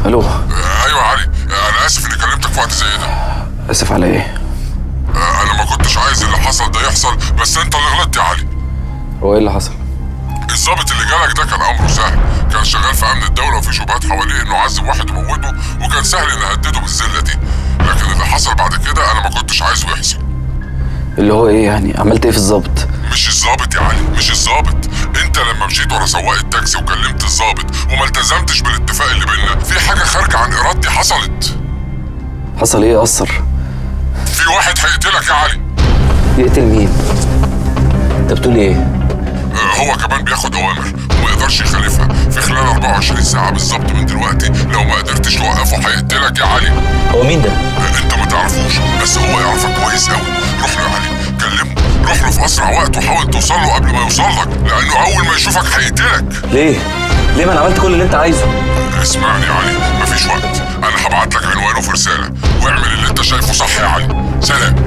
الو آه، ايوه يا علي آه، انا اسف اني كلمتك في وقت زي ده اسف على ايه آه، انا ما كنتش عايز اللي حصل ده يحصل بس انت اللي غلطت يا علي هو ايه اللي حصل الضابط اللي جالك ده كان امره سهل كان شغال في امن الدوله وفي شبهات حواليه انه عذب واحد وموته وكان سهل ان اهدده بالذله دي لكن اللي حصل بعد كده انا ما كنتش عايزه يحصل اللي هو ايه يعني عملت ايه في الظابط مش الظابط يا علي مش الظابط انت لما مشيت ورا سواق التاكسي وكلمت الظابط وما التزمتش بالاتفاق اللي بينا في حاجه خارجه عن ارادتي حصلت حصل ايه اثر في واحد هيقتلك يا علي يقتل مين انت بتقول ايه آه، هو كمان بياخد اوامر وما يقدرش يخالفها في خلال 24 ساعه بالظبط من دلوقتي لو ما قدرتش توقفه هيقتلك يا علي هو مين ده آه، انت ما تعرفوش بس هو يعرفك كويس قوي روح له يا علي كلمه روح له في اسرع وقت وحاول توصل له قبل ما يوصل لك لانه اول ما يشوفك هيقتلك ليه ليه ما انا عملت كل اللي انت عايزه اسمعني يا علي مفيش وقت انا هبعت لك عنوانه في رساله واعمل اللي انت شايفه صح يا علي سلام